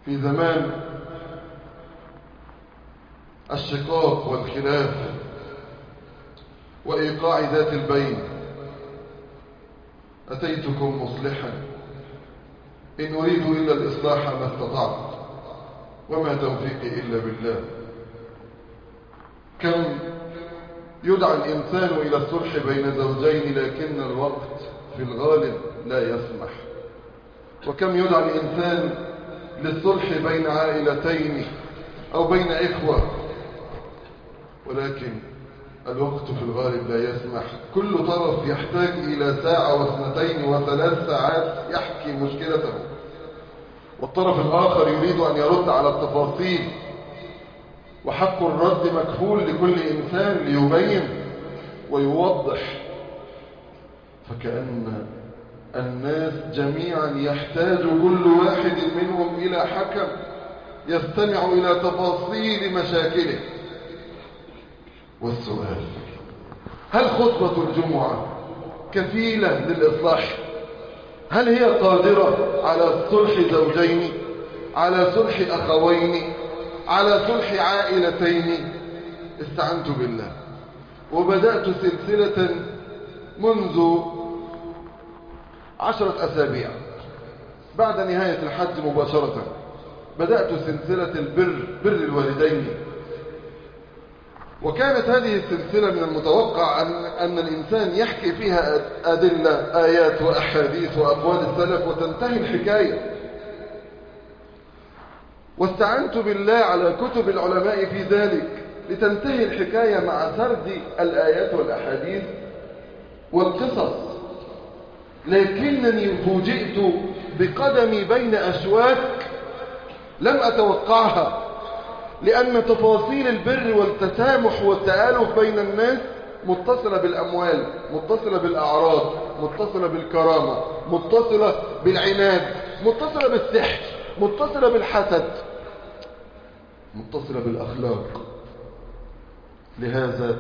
في زمان الشقاق والخلاف وإيقاع ذات البين أتيتكم مصلحا إن أريد إلا الإصلاح ما استطعت وما توفيقي إلا بالله كم يدعى الإنسان إلى الصلح بين زوجين لكن الوقت في الغالب لا يسمح وكم يدعى الإنسان للصلح بين عائلتين أو بين إخوة ولكن الوقت في الغالب لا يسمح كل طرف يحتاج إلى ساعة واثنتين وثلاث ساعات يحكي مشكلته والطرف الآخر يريد أن يرد على التفاصيل وحق الرد مكفول لكل إنسان ليبين ويوضح فكأن الناس جميعا يحتاج كل واحد منهم إلى حكم يستمع إلى تفاصيل مشاكله والسؤال هل خطبة الجمعة كفيلة للإصلاح هل هي قادرة على صلح زوجين على صلح أخوين على صلح عائلتين استعنت بالله وبدأت سلسلة منذ عشرة أسابيع بعد نهاية الحج مباشرة بدأت سلسلة البر بر الوالدين وكانت هذه السلسلة من المتوقع أن, أن الإنسان يحكي فيها أدلة آيات وأحاديث وأقوال السلف وتنتهي الحكاية واستعنت بالله على كتب العلماء في ذلك لتنتهي الحكاية مع سرد الآيات والأحاديث والقصص لكنني فوجئت بقدمي بين أشواك لم أتوقعها لأن تفاصيل البر والتسامح والتآلف بين الناس متصلة بالأموال متصلة بالأعراض متصلة بالكرامة متصلة بالعناد متصلة بالسحر متصلة بالحسد متصلة بالأخلاق لهذا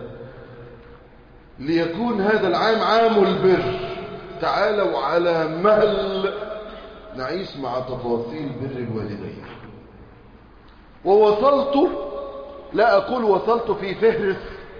ليكون هذا العام عام البر تعالوا على مهل نعيش مع تفاصيل بر الوالدين ووصلت لا أقول وصلت في فهرس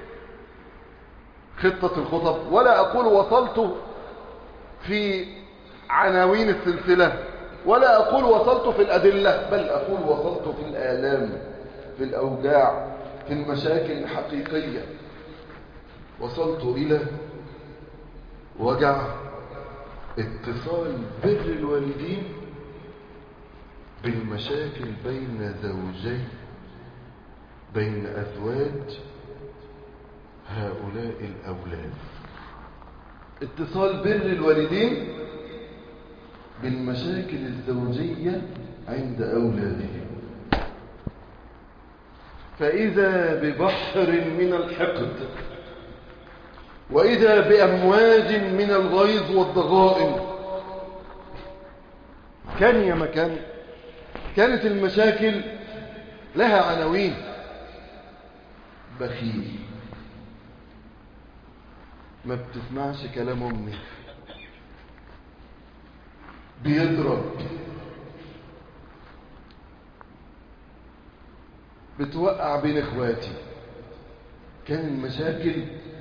خطة الخطب ولا أقول وصلت في عناوين السلسلة ولا أقول وصلت في الأدلة بل أقول وصلت في الآلام في الأوجاع في المشاكل الحقيقية وصلت إلى وجع اتصال بر الوالدين بالمشاكل بين زوجين بين أزواج هؤلاء الأولاد اتصال بر الوالدين بالمشاكل الزوجية عند أولادهم فإذا ببحر من الحقد وإذا بأمواج من الغيظ والضغائن كان يا مكان كانت المشاكل لها عناوين بخيل ما بتسمعش كلام امي بيضرب بتوقع بين اخواتي كان المشاكل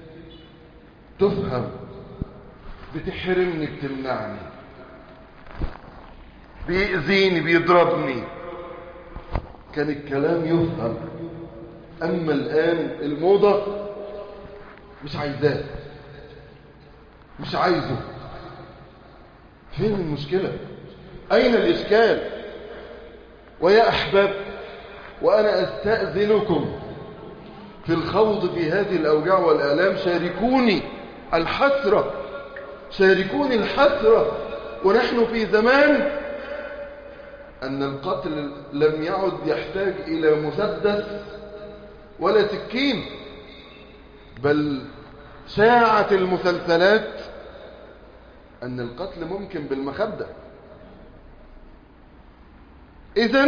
تفهم بتحرمني بتمنعني بيأذيني بيضربني كان الكلام يفهم أما الآن الموضة مش عايزاه مش عايزه فين المشكلة أين الإشكال ويا أحباب وأنا أستأذنكم في الخوض في هذه الأوجاع والآلام شاركوني الحسرة شاركوني الحسرة ونحن في زمان أن القتل لم يعد يحتاج إلى مسدس ولا سكين بل شاعت المسلسلات أن القتل ممكن بالمخدة إذا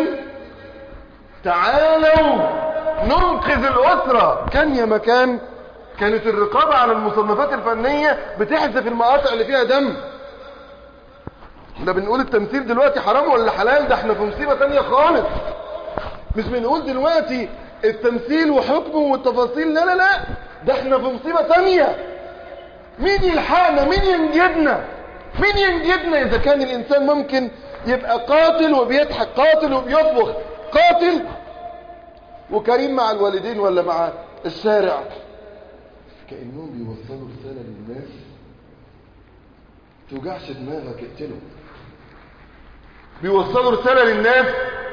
تعالوا ننقذ الأسرة كان يا مكان كانت الرقابة على المصنفات الفنية بتحذف المقاطع اللي فيها دم احنا بنقول التمثيل دلوقتي حرام ولا حلال ده احنا في مصيبة تانية خالص مش بنقول دلوقتي التمثيل وحكمه والتفاصيل لا لا لا ده احنا في مصيبة تانية مين يلحقنا مين ينجدنا مين ينجدنا اذا كان الانسان ممكن يبقى قاتل وبيضحك قاتل وبيطبخ قاتل وكريم مع الوالدين ولا مع الشارع كأنهم بيوصلوا رسالة للناس توجعش دماغك اقتله بيوصلوا رسالة للناس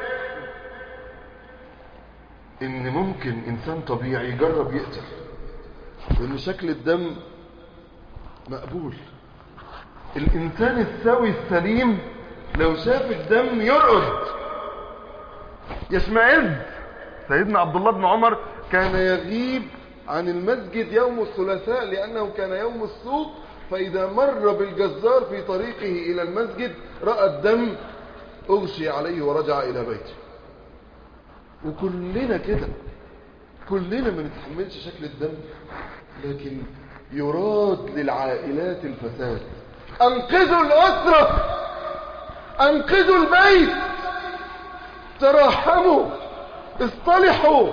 ان ممكن انسان طبيعي يجرب يقتل لان شكل الدم مقبول الانسان السوي السليم لو شاف الدم يرقد يشمئز سيدنا عبد الله بن عمر كان يغيب عن المسجد يوم الثلاثاء لأنه كان يوم السوق فإذا مر بالجزار في طريقه إلى المسجد رأى الدم أغشي عليه ورجع إلى بيته وكلنا كده كلنا ما نتحملش شكل الدم لكن يراد للعائلات الفساد أنقذوا الأسرة أنقذوا البيت تراحموا اصطلحوا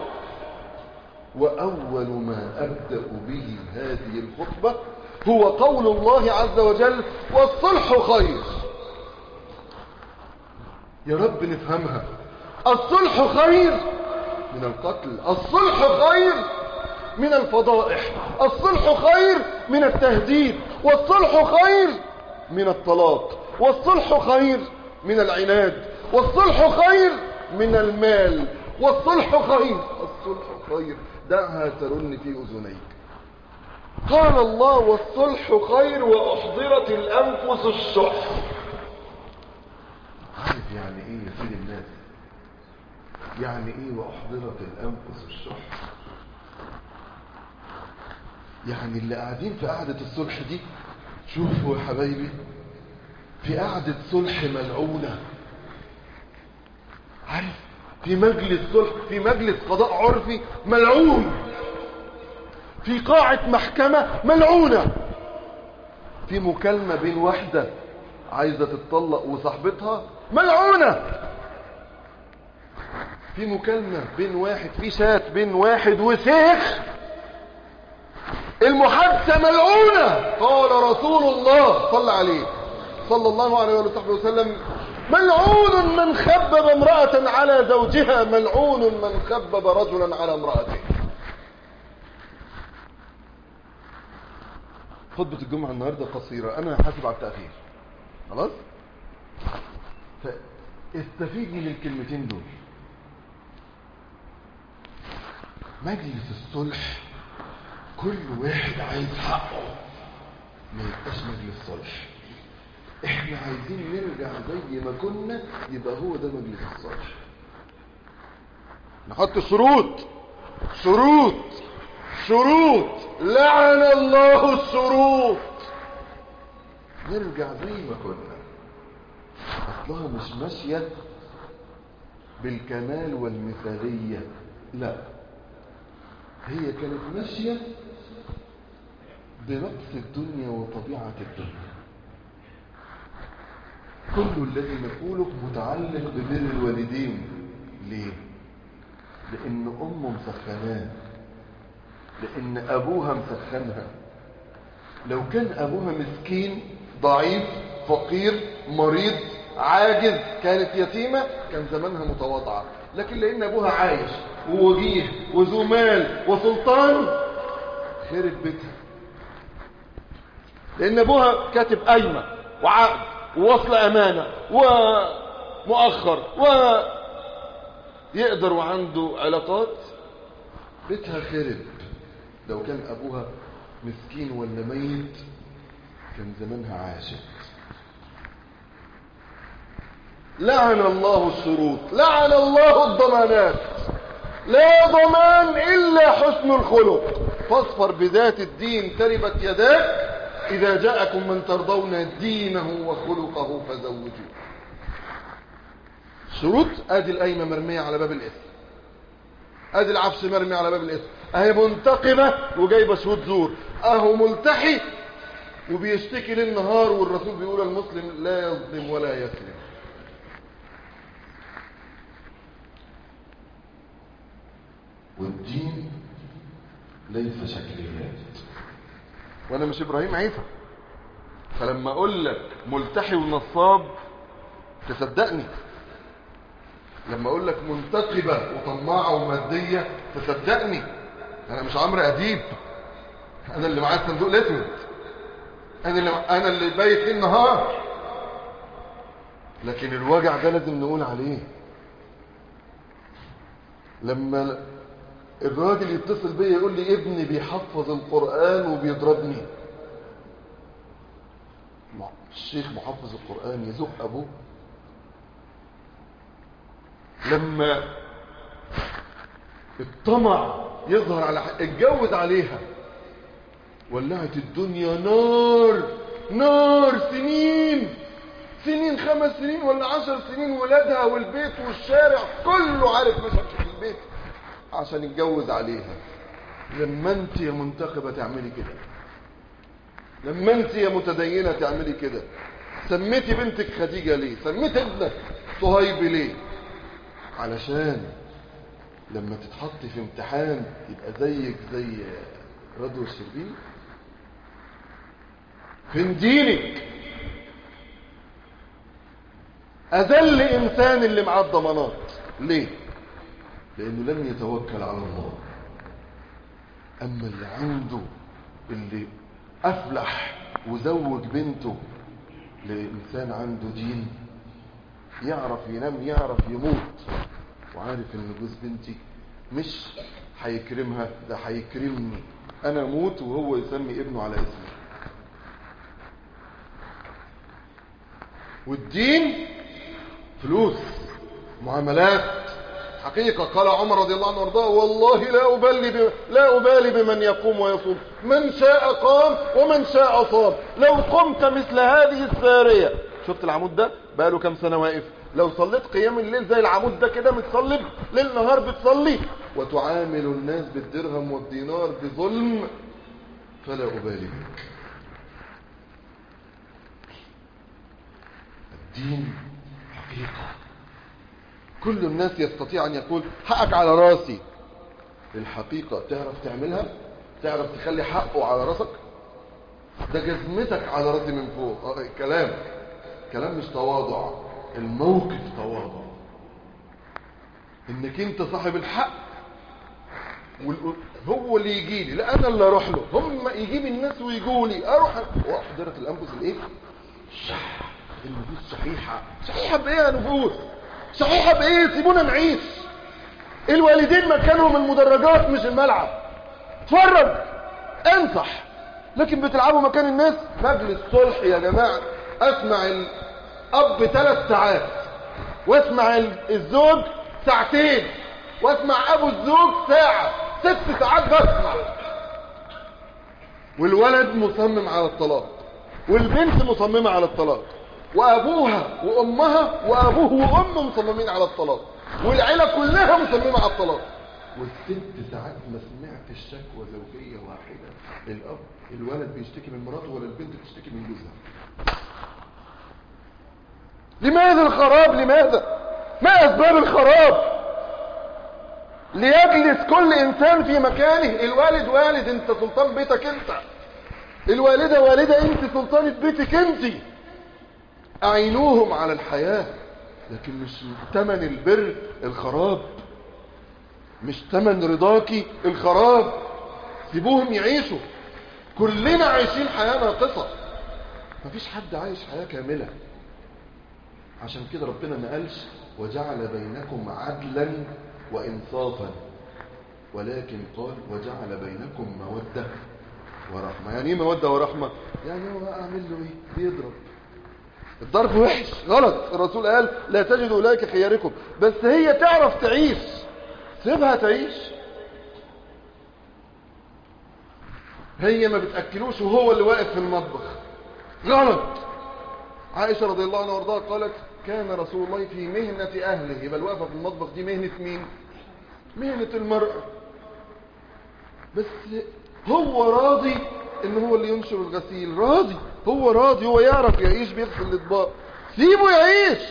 وأول ما أبدأ به هذه الخطبة هو قول الله عز وجل والصلح خير يا رب نفهمها الصلح خير من القتل الصلح خير من الفضائح الصلح خير من التهديد والصلح خير من الطلاق والصلح خير من العناد والصلح خير من المال والصلح خير الصلح خير دعها ترن في أذنيك قال الله والصلح خير وأحضرت الأنفس الشح عارف يعني ايه يا سيد الناس يعني ايه وأحضرت الأنفس الشح يعني اللي قاعدين في قعدة الصلح دي شوفوا يا حبايبي في قعدة صلح ملعونة عارف في مجلس صلح في مجلس قضاء عرفي ملعون في قاعة محكمة ملعونة في مكالمة بين واحدة عايزة تتطلق وصاحبتها ملعونة في مكالمة بين واحد في شات بين واحد وشيخ المحادثة ملعونة قال رسول الله صلى عليه صلى الله عليه وصحبه وسلم ملعون من خبب امرأة على زوجها ملعون من خبب رجلا على امرأته خطبة الجمعة النهاردة قصيرة أنا حاسب على التأخير خلاص فاستفيد من الكلمتين دول مجلس الصلح كل واحد عايز حقه ما يبقاش مجلس صلح احنا عايزين نرجع زي ما كنا يبقى هو ده مجلس الصلح نحط شروط شروط شروط لعن الله الشروط نرجع زي ما كنا اصلها مش ماشيه بالكمال والمثاليه لا هي كانت ماشيه بنقص الدنيا وطبيعه الدنيا كل الذي نقوله متعلق ببر الوالدين ليه لان امه مسخناه لان ابوها مسخنها لو كان ابوها مسكين ضعيف فقير مريض عاجز كانت يتيمة كان زمانها متواضعة لكن لان ابوها عايش ووجيه وذو مال وسلطان خرب بيتها لان ابوها كاتب قايمة وعقد ووصل امانة ومؤخر ويقدر وعنده علاقات بيتها خرب لو كان ابوها مسكين ولا ميت كان زمانها عاشت لعن الله الشروط لعن الله الضمانات لا ضمان الا حسن الخلق فاصفر بذات الدين تربت يداك اذا جاءكم من ترضون دينه وخلقه فزوجوه شروط ادي القايمه مرميه على باب الاسم ادي العفش مرمي على باب الاسم اهي منتقمه وجايبه شهود زور اهو ملتحي وبيشتكي ليل نهار والرسول بيقول المسلم لا يظلم ولا يسلم والدين ليس شكليات وانا مش ابراهيم عيسى فلما اقول لك ملتحي ونصاب تصدقني لما اقول لك منتقبة وطماعة ومادية تصدقني انا مش عمرو اديب انا اللي معاه الصندوق الاسود انا اللي انا اللي بايت ليل نهار لكن الوجع ده لازم نقول عليه لما الراجل يتصل بيا يقول لي ابني بيحفظ القرآن وبيضربني الشيخ محفظ القرآن يزق أبوه لما الطمع يظهر على حق اتجوز عليها ولعت الدنيا نار نار سنين سنين خمس سنين ولا عشر سنين ولادها والبيت والشارع كله عارف مشاكل في البيت عشان يتجوز عليها لما انت يا منتخبة تعملي كده لما انت يا متدينة تعملي كده سميتي بنتك خديجة ليه سميت ابنك صهيب ليه علشان لما تتحطي في امتحان يبقى زيك زي رضوى الشربيني فين دينك اذل انسان اللي معاه الضمانات ليه لانه لم يتوكل على الله اما اللي عنده اللي افلح وزوج بنته لانسان عنده دين يعرف ينام يعرف يموت وعارف ان جوز بنتي مش هيكرمها ده هيكرمني انا اموت وهو يسمي ابنه على اسمي والدين فلوس معاملات حقيقة قال عمر رضي الله عنه وارضاه والله لا أبالي, ب... لا أبالي بمن يقوم ويصوم من شاء قام ومن شاء صام لو قمت مثل هذه السارية شفت العمود ده بقاله كام سنة واقف لو صليت قيام الليل زي العمود ده كده متصلب ليل نهار بتصلي وتعامل الناس بالدرهم والدينار بظلم فلا أبالي بك الدين حقيقة كل الناس يستطيع أن يقول حقك على راسي الحقيقة تعرف تعملها تعرف تخلي حقه على راسك ده جزمتك على راسي من فوق آه، كلام كلام مش تواضع الموقف تواضع انك انت صاحب الحق وال- هو اللي يجي لي لا انا اللي اروح له هم يجيب الناس ويجوا لي اروح واحضرت الانفس الايه شح النفوس صحيحه صحيحه بايه يا نفوس صحيحه بايه سيبونا نعيش الوالدين مكانهم المدرجات مش الملعب اتفرج انصح لكن بتلعبوا مكان الناس مجلس صلح يا جماعه اسمع الاب ثلاث ساعات واسمع ال- الزوج ساعتين واسمع ابو الزوج ساعه ست ساعات بسمع والولد مصمم على الطلاق والبنت مصممه على الطلاق وابوها وامها وابوه وامه مصممين على الطلاق والعيله كلها مصممه على الطلاق والست ساعات ما سمعتش شكوى زوجيه واحده الاب الولد بيشتكي من مراته ولا البنت بتشتكي من جوزها لماذا الخراب لماذا ما اسباب الخراب ليجلس كل انسان في مكانه الوالد والد انت سلطان بيتك انت الوالده والده انت سلطانه بيتك انت اعينوهم على الحياه لكن مش ثمن البر الخراب مش ثمن رضاكي الخراب سيبوهم يعيشوا كلنا عايشين حياه ناقصه مفيش حد عايش حياه كامله عشان كده ربنا ما قالش وجعل بينكم عدلا وانصافا ولكن قال وجعل بينكم موده ورحمه يعني ايه موده ورحمه يعني هو اعمل له ايه بيضرب الضرب وحش غلط الرسول قال لا تجد اولئك خياركم بس هي تعرف تعيش سيبها تعيش هي ما بتاكلوش وهو اللي واقف في المطبخ غلط عائشه رضي الله عنها وارضاها قالت كان رسول الله في مهنه اهله يبقى الوقفه في المطبخ دي مهنه مين مهنه المراه بس هو راضي ان هو اللي ينشر الغسيل راضي هو راضي هو يعرف يعيش بيغسل الاطباق سيبه يعيش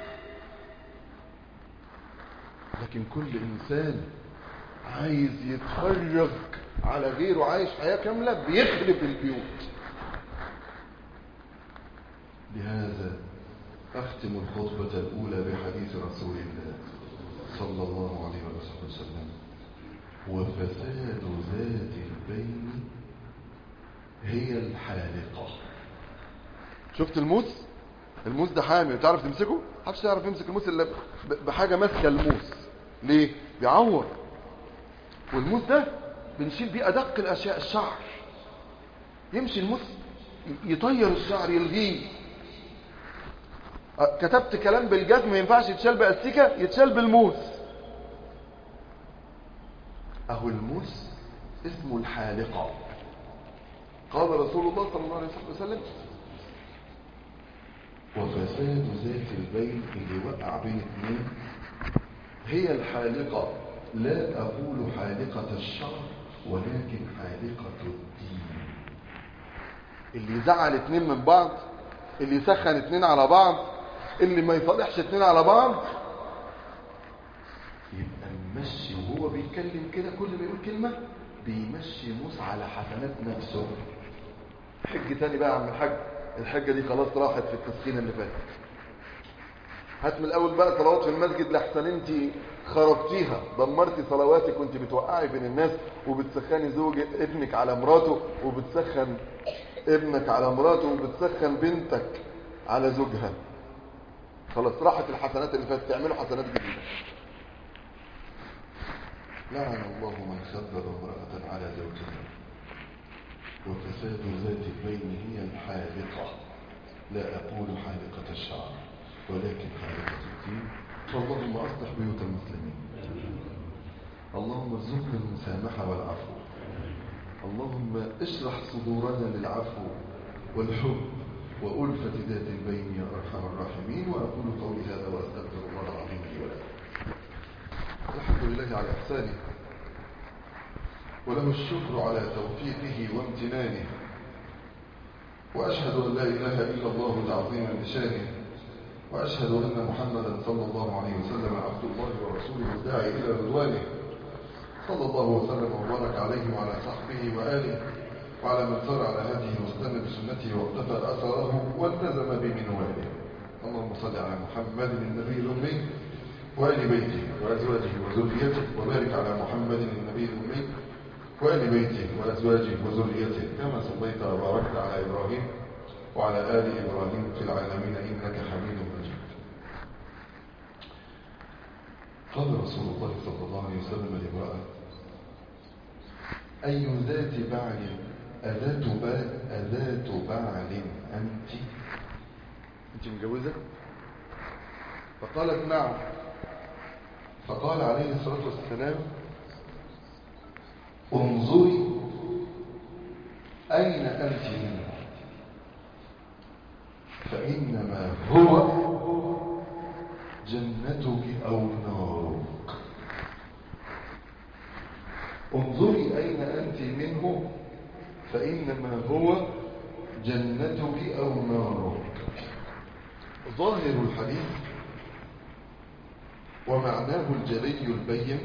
لكن كل انسان عايز يتفرج على غيره عايش حياة كاملة بيخرب البيوت لهذا أختم الخطبة الأولى بحديث رسول الله صلى الله عليه وسلم وفساد ذات البين هي الحالقة شفت الموس الموس ده حامي تعرف تمسكه محدش يعرف يمسك الموس الا بحاجه ماسكه الموس ليه بيعور والموس ده بنشيل بيه ادق الاشياء الشعر يمشي الموس يطير الشعر يلغيه كتبت كلام بالجزم ما ينفعش يتشال باستيكه يتشال بالموس اهو الموس اسمه الحالقه قال رسول الله صلى الله عليه وسلم وفساد ذات البين اللي وقع بين اثنين هي الحالقة لا أقول حالقة الشر ولكن حالقة الدين اللي يزعل اتنين من بعض اللي يسخن اتنين على بعض اللي ما يصالحش اتنين على بعض يبقى ممشي وهو بيتكلم كده كل ما يقول كلمة بيمشي موس على حسنات نفسه حج تاني بقى يا عم الحاج الحجة دي خلاص راحت في التسخين اللي فات هات من الاول بقى صلوات في المسجد لحسن انت خربتيها دمرتي صلواتك وانت بتوقعي بين الناس وبتسخني زوج ابنك على مراته وبتسخن ابنك على مراته وبتسخن بنتك على زوجها خلاص راحت الحسنات اللي فاتت تعملوا حسنات جديده لعن الله من خبر امرأة على زوجها وفساد ذات البين هي الحالقة لا أقول حالقة الشعر ولكن حالقة الدين فاللهم أصلح بيوت المسلمين اللهم ارزقنا المسامحة والعفو اللهم اشرح صدورنا للعفو والحب وألفة ذات البين يا أرحم الراحمين وأقول قولي هذا وأستغفر الله العظيم لي ولكم الحمد لله على إحسانه وله الشكر على توفيقه وامتنانه وأشهد أن لا إله إلا الله تعظيما لشانه وأشهد أن محمدا صلى الله عليه وسلم عبد الله ورسوله الداعي إلى رضوانه صلى الله وسلم وبارك عليه وعلى صحبه وآله وعلى من سار على هذه واستنى بسنته واقتفى أثره والتزم بمنواله اللهم صل على محمد النبي الأمي وآل بيته وأزواجه وذريته وبارك على محمد النبي الأمي وآل بيته وأزواجه وذريته كما صليت وباركت على إبراهيم وعلى آل إبراهيم في العالمين إنك حميد مجيد قال رسول الله صلى الله عليه وسلم لامرأة أي ذات بعل أذات بعل أذات بعل أنت أنت متجوزة فقالت نعم فقال عليه الصلاة والسلام انظري أين أنت منه فإنما هو جنتك أو نارك انظري أين أنت منه فإنما هو جنتك أو نارك ظاهر الحديث ومعناه الجلي البين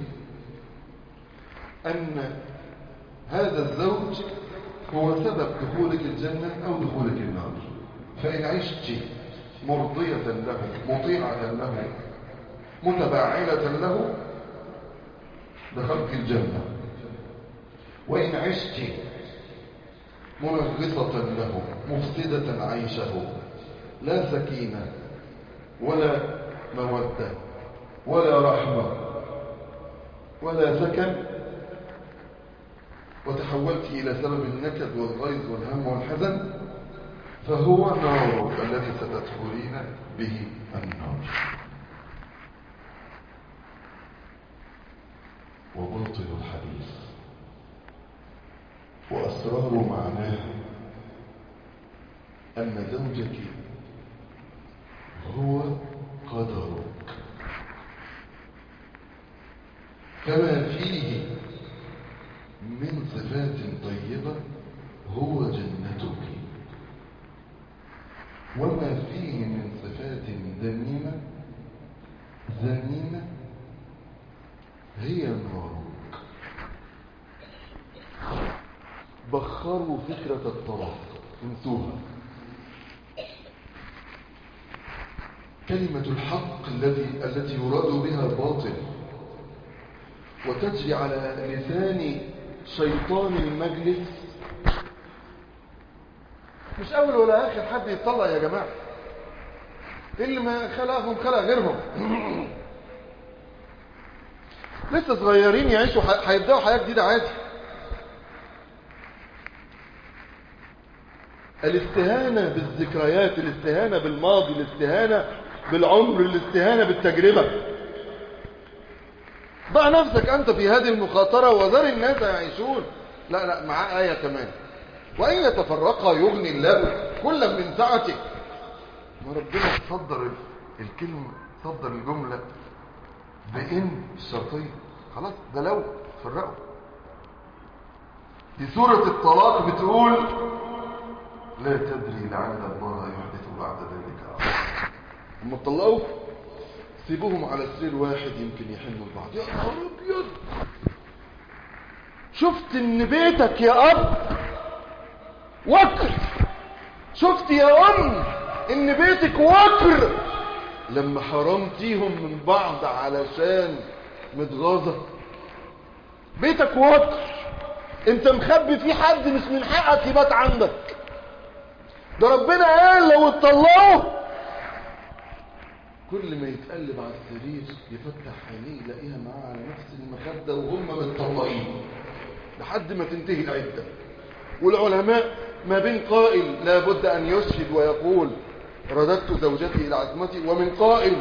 أن هذا الزوج هو سبب دخولك الجنة أو دخولك النار فإن عشت مرضية له مطيعة له متباعلة له دخلت الجنة وإن عشت منغصة له مفسدة عيشه لا سكينة ولا مودة ولا رحمة ولا سكن وتحولت إلى سبب النكد والغيظ والهم والحزن فهو نارك الذي ستدخلين به النار وباطل الحديث وأسرار معناه أن زوجك هو قدرك كما فيه من صفات طيبة هو جنتك وما فيه من صفات ذميمة ذميمة هي نارك بخروا فكرة الطلاق انسوها كلمة الحق الذي التي يراد بها الباطل وتجري على لسان شيطان المجلس مش أول ولا آخر حد يطلع يا جماعة اللي ما خلقهم خلق غيرهم لسه صغيرين يعيشوا ح- هيبدأوا حياة جديدة عادي الاستهانة بالذكريات الاستهانة بالماضي الاستهانة بالعمر الاستهانة بالتجربة ضع نفسك أنت في هذه المخاطرة وذر الناس يعيشون لا لا معاه آية كمان وإن يتفرقا يغني الله كلا من سعته ما ربنا صدر الكلمة صدر الجملة بإن الشرطية خلاص ده لو فرقوا في سورة الطلاق بتقول لا تدري لعل الله يحدث بعد ذلك أمرا هم طلقوا سيبوهم على سرير واحد يمكن يحنوا لبعض يا نهار ابيض شفت ان بيتك يا اب وكر شفت يا ام ان بيتك وكر لما حرمتيهم من بعض علشان متغاظة بيتك وكر انت مخبي في حد مش من حقك يبات عندك ده ربنا قال لو اتطلقوا كل ما يتقلب على السرير يفتح عينيه يلاقيها معاه على نفس المخدة وهم متطلقين لحد ما تنتهي العدة والعلماء ما بين قائل لابد أن يشهد ويقول رددت زوجتي إلى عزمتي ومن قائل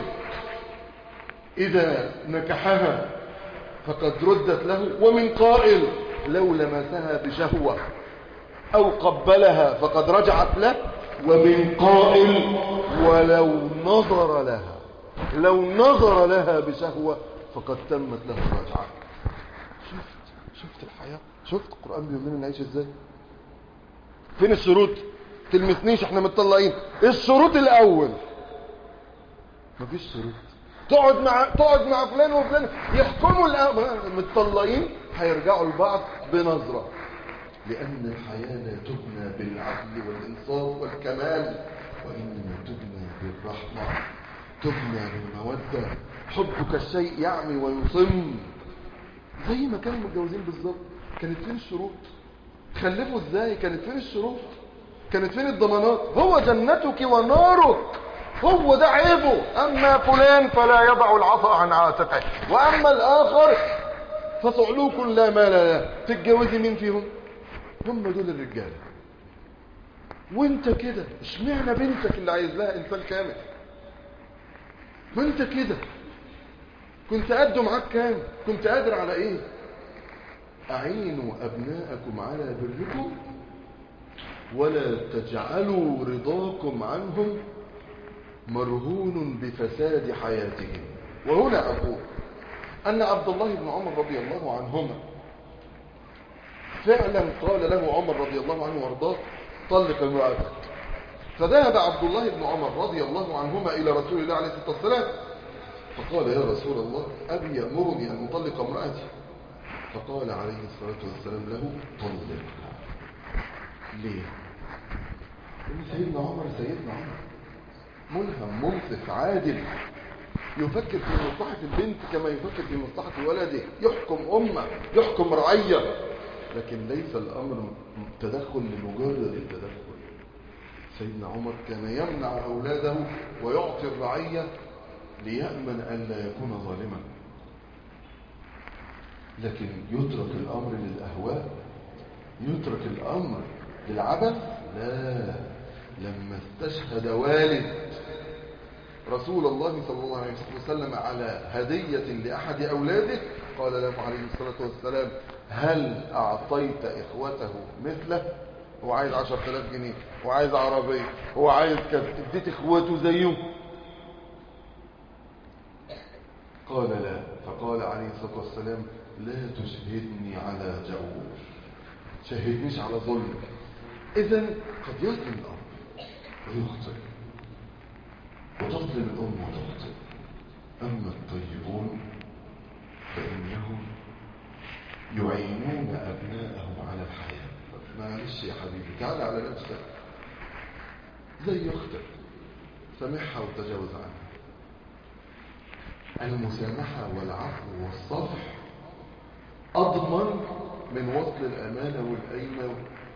إذا نكحها فقد ردت له ومن قائل لو لمسها بشهوة أو قبلها فقد رجعت له ومن قائل ولو نظر لها لو نظر لها بشهوة فقد تمت له الرجعة شفت شفت الحياة شفت القرآن بيقول لنا نعيش ازاي فين الشروط تلمسنيش احنا متطلقين الشروط الاول مفيش شروط تقعد مع تقعد مع فلان وفلان يحكموا الأمر متطلقين هيرجعوا لبعض بنظره لأن الحياة لا تبنى بالعدل والإنصاف والكمال وإنما تبنى بالرحمة تبنى بالمودة حبك الشيء يعمي ويصم زي ما كانوا متجوزين بالظبط كانت فين الشروط خلفوا ازاي كانت فين الشروط كانت فين الضمانات هو جنتك ونارك هو ده عيبه أما فلان فلا يضع العصا عن عاتقه وأما الآخر فصعلوك لا مال له تتجوزي مين فيهم هم دول الرجاله وانت كده اشمعنى بنتك اللي عايز لها انسان كامل ما انت كده كنت قده معاك كام كنت قادر على ايه اعينوا ابناءكم على بركم ولا تجعلوا رضاكم عنهم مرهون بفساد حياتهم وهنا اقول ان عبد الله بن عمر رضي الله عنهما فعلا قال له عمر رضي الله عنه وارضاه طلق امرأتك فذهب عبد الله بن عمر رضي الله عنهما إلى رسول الله عليه الصلاة والسلام فقال يا رسول الله أبي يأمرني أن أطلق امرأتي فقال عليه الصلاة والسلام له طلقها ليه؟ لأن سيدنا عمر سيدنا عمر ملهم منصف عادل يفكر في مصلحة البنت كما يفكر في مصلحة ولده يحكم أمة يحكم رعية لكن ليس الأمر تدخل لمجرد التدخل سيدنا عمر كان يمنع أولاده ويعطي الرعية ليأمن أن لا يكون ظالما لكن يترك الأمر للأهواء يترك الأمر للعبث لا لما استشهد والد رسول الله صلى الله عليه وسلم على هدية لأحد أولاده قال له عليه الصلاة والسلام هل أعطيت إخوته مثله هو عايز عشر تلاف جنيه هو عايز عربية هو عايز كذا اديت إخوته زيه قال لا فقال عليه الصلاة والسلام لا تشهدني على جور شهدنيش على ظلم إذا قد يظلم الأب ويخطئ وتظلم الأم وتخطئ أما الطيبون فإنهم يعينون أبناءهم على الحياة معلش يا حبيبي تعال على نفسك زي يخطئ سامحها وتجاوز عنها المسامحة والعفو والصفح أضمن من وصل الأمانة والقايمة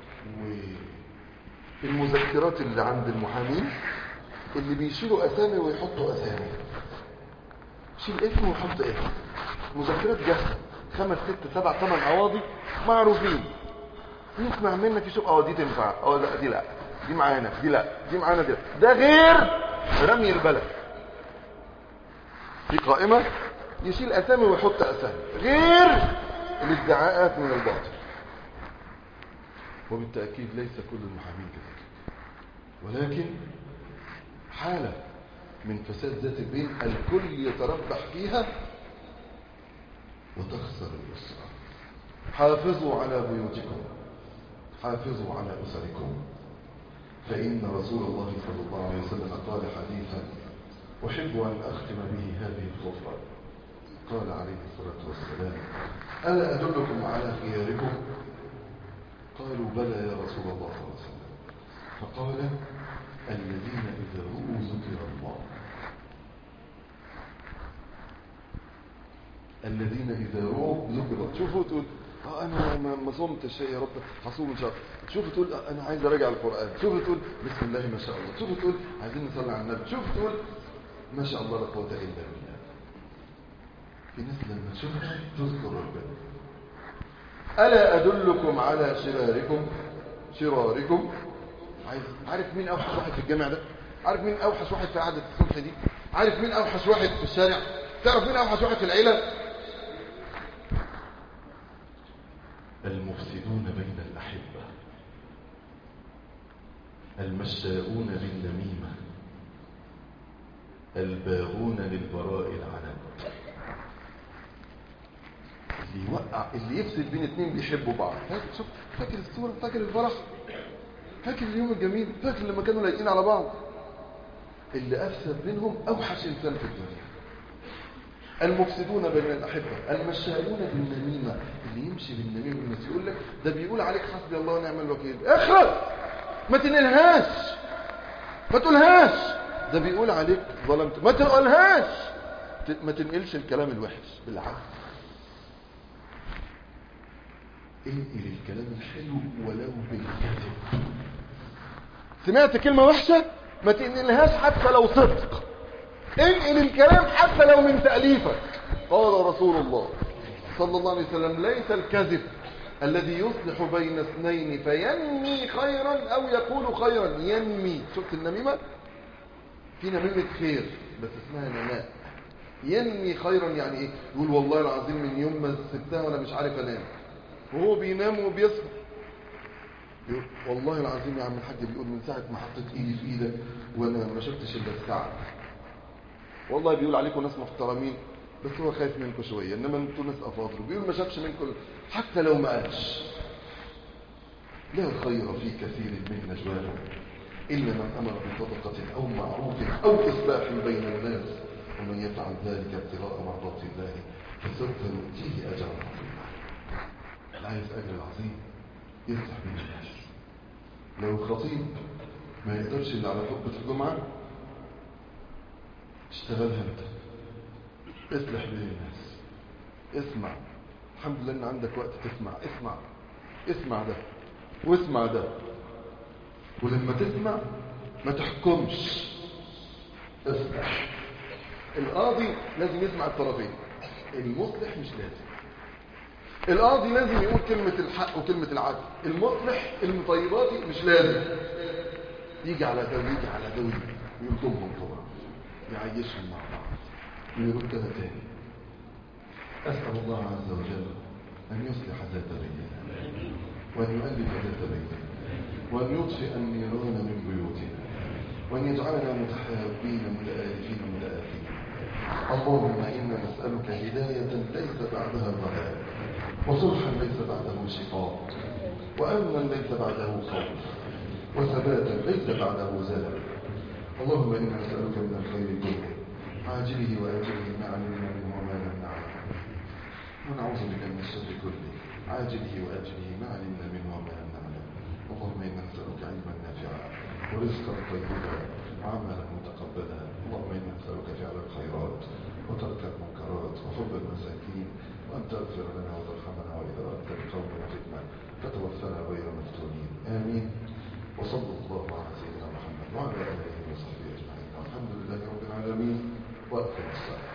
والمذكرات اللي عند المحامين اللي بيشيلوا أسامي ويحطوا أسامي شيل اسم ويحط اسم مذكرات جاهزة خمس ست سبع ثمان قواضي معروفين نسمع منك يشوف اه دي تنفع اه لا دي لا دي معانا دي لا دي معانا دي لا. ده غير رمي البلد في قائمة يشيل أسامي ويحط أسامي غير الادعاءات من الباطل وبالتأكيد ليس كل المحامين كذلك ولكن حالة من فساد ذات البين الكل يتربح فيها وتخسر الأسرة حافظوا على بيوتكم حافظوا على أسركم فإن رسول الله صلى الله عليه وسلم قال حديثا أحب أن أختم به هذه الخطبة قال عليه الصلاة والسلام ألا أدلكم على خياركم قالوا بلى يا رسول الله صلى الله عليه وسلم فقال الذين إذا رؤوا ذكر الله الذين إذا رؤوا ذكر الله شوفوا تقول آه أنا ما ما صمتش يا رب هصوم إن شاء الله شوفوا تقول آه أنا عايز أراجع القرآن شوفوا تقول بسم الله ما شاء الله شوفوا تقول عايزين نصلي على النبي شوفوا تقول ما شاء الله لا قوة إلا بالله في ناس لما تشوفها تذكر ربنا ألا أدلكم على شراركم شراركم عايز عارف مين أوحش واحد في الجامع ده عارف مين أوحش واحد في قعدة الصبح دي عارف مين أوحش واحد في الشارع تعرف مين أوحش واحد في العيلة المفسدون بين الأحبة المشاؤون بالنميمة الباغون للبراء العنب اللي يوقع اللي يفسد بين اتنين بيحبوا بعض فاكر شوف فاكر الصورة فاكر الفرح فاكر اليوم الجميل فاكر لما كانوا لايقين على بعض اللي أفسد بينهم أوحش إنسان في الدنيا المفسدون بين الأحبة المشاؤون بالنميمة اللي يمشي بالنميمة الناس يقول لك ده بيقول عليك حسبي الله ونعم الوكيل اخرج ما تنقلهاش ما تقولهاش ده بيقول عليك ظلمت ما تقولهاش ما تنقلش الكلام الوحش بالعكس انقل الكلام الحلو ولو بالكذب سمعت كلمة وحشة ما تنقلهاش حتى لو صدق انقل الكلام حتى لو من تأليفك قال رسول الله صلى الله عليه وسلم ليس الكذب الذي يصلح بين اثنين فينمي خيرا او يقول خيرا ينمي شفت النميمة في نميمة خير بس اسمها نماء ينمي خيرا يعني ايه يقول والله العظيم من يوم ما سبتها وانا مش عارف انام وهو بينام وبيصحى يقول والله العظيم يا عم الحاج بيقول من ساعة ما حطيت ايدي في ايدك وانا ما شفتش الا الساعة والله بيقول عليكم ناس محترمين بس هو خايف منكم شوية انما انتوا ناس افاضل بيقول ما شافش منكم حتى لو ما قالش لا خير في كثير من نجواهم إلا من أمر بصدقة أو معروف أو إصلاح بين الناس ومن يفعل ذلك ابتغاء مرضات الله فسوف نؤتيه أجرا عظيما العايز أجر عظيم يصلح بين الناس لو الخطيب ما يقدرش اللي على خطبة الجمعة اشتغلها انت اصلح بين الناس اسمع الحمد لله ان عندك وقت تسمع اسمع اسمع ده واسمع ده ولما تسمع ما تحكمش اسمع القاضي لازم يسمع الطرفين المصلح مش لازم القاضي لازم يقول كلمة الحق وكلمة العدل المصلح المطيباتي مش لازم يجي على ده ويجي على ده ويلطمهم طبعا يعيشهم مع بعض ويردها تاني أسأل الله عز وجل أن يصلح ذات بيننا وأن يؤلف ذات بيننا وأن يطفئ النيران من بيوتنا وأن يجعلنا متحابين متآلفين متآلفين اللهم إنا نسألك هداية ليس بعدها ضلال وصلحا ليس بعده شقاق وأمنا ليس بعده خوف وثباتا ليس بعده زلل اللهم إنا نسألك من الخير كله عاجله وآجله ما علمنا منه وما لم نعلم ونعوذ بك من الشر كله عاجله وآجله ما علمنا منه وما لم نعلم اللهم إنا نسألك علما نافعا ورزقا طيبا وعملا متقبلا اللهم إنا نسألك فعل الخيرات وترك المنكرات وحب المساكين وأن تغفر لنا وترحمنا وإذا أردت بقومنا فتنة فتوفنا غير مفتونين آمين وصلى الله على سيدنا محمد وعلى آله وصحبه أجمعين والحمد لله رب العالمين وأقم الصلاة